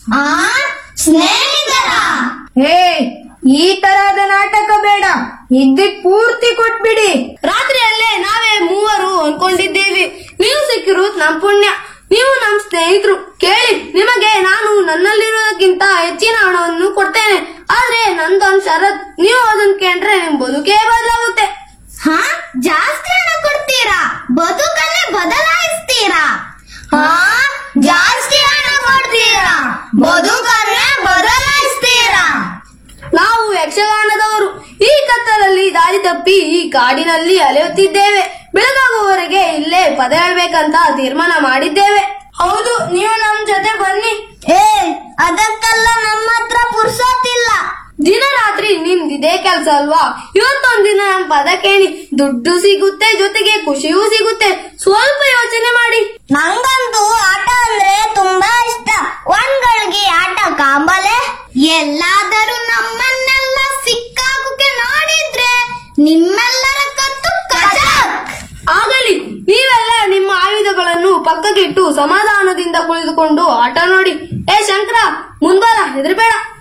ಆ ಸ್ನೇಹಿತರ ಹೇ ಈ ತರಹದ ನಾಟಕ ಬೇಡ ಇದ್ದಿದ್ ಪೂರ್ತಿ ಕೊಟ್ಬಿಡಿ ರಾತ್ರಿಯಲ್ಲೇ ನಾವೇ ಮೂವರು ಅನ್ಕೊಂಡಿದ್ದೇವೆ ನೀವು ಸಿಕ್ಕಿರುವುದು ನಮ್ ಪುಣ್ಯ ನೀವು ನಮ್ ಸ್ನೇಹಿತರು ಕೇಳಿ ನಿಮಗೆ ನಾನು ನನ್ನಲ್ಲಿರುವುದಕ್ಕಿಂತ ಹೆಚ್ಚಿನ ಹಣವನ್ನು ಕೊಡ್ತೇನೆ ಆದ್ರೆ ನಂದೊಂದ್ ಷರತ್ ನೀವು ಅದನ್ನ ಕೇಳ್ರೆ ನಿಮ್ ಬದುಕೇ ಬದಲಾಗುತ್ತೆ ಹಾ ಜಾಸ್ತಿ ಹಣ ಕೊಡ್ತೀರಾ ಬದುಕನ್ನೇ ಬದಲಾಯಿಸ್ತೀರಾ ಹಾ ಜಾಸ್ತಿ ಹಣ ಕೊಡ್ತೀರಾ ಬದುಕನ್ನೇ ಬದಲಾಯಿಸ್ತೀರಾ ನಾವು ಯಕ್ಷಗಾನದವರು ಈ ಕತ್ತಲಲ್ಲಿ ದಾರಿ ತಪ್ಪಿ ಈ ಕಾಡಿನಲ್ಲಿ ಅಲೆಯುತ್ತಿದ್ದೇವೆ ಬೆಳಗಾಗುವವರೆಗೆ ಇಲ್ಲೇ ಪದ ಹೇಳ್ಬೇಕಂತ ತೀರ್ಮಾನ ಮಾಡಿದ್ದೇವೆ ಹೌದು ನೀವು ನಮ್ ಜೊತೆ ಬನ್ನಿ ಏ ಅದಕ್ಕೆಲ್ಲ ನಮ್ಮ ಹತ್ರ ಪುರ್ಸೋತಿಲ್ಲ ದಿನ ರಾತ್ರಿ ನಿಮ್ದಿದೇ ಕೆಲ್ಸ ಅಲ್ವಾ ಇವತ್ತೊಂದಿನ ನಮ್ ಪದ ಕೇಳಿ ದುಡ್ಡು ಸಿಗುತ್ತೆ ಜೊತೆಗೆ ಖುಷಿಯೂ ಸಿಗುತ್ತೆ ಸ್ವಲ್ಪ ಯೋಚನೆ ಮಾಡಿ ನಂಗಂತೂ ಆಟ ಅಂದ್ರೆ ತುಂಬಾ ಇಷ್ಟ ಒಂದ್ಗಳಿಗೆ ಆಟ ಕಾಂಬಲೆ ಎಲ್ಲಾದರೂ ನಮ್ಮನ್ನೆಲ್ಲ ಸಿಕ್ಕಾಗುಕ್ಕೆ ನೋಡಿದ್ರೆ ನಿಮ್ಮೆಲ್ಲರ ಕತ್ತು ಕಜಕ್ ಆಗಲಿ ನೀವೆಲ್ಲ ನಿಮ್ಮ ಆಯುಧಗಳನ್ನು ಪಕ್ಕಕ್ಕಿಟ್ಟು ಸಮಾಧಾನದಿಂದ ಕುಳಿತುಕೊಂಡು ಆಟ ನೋಡಿ ಏ ಶಂಕರ ಮುಂಬಾರ ಹೆದರ್ಬೇಡ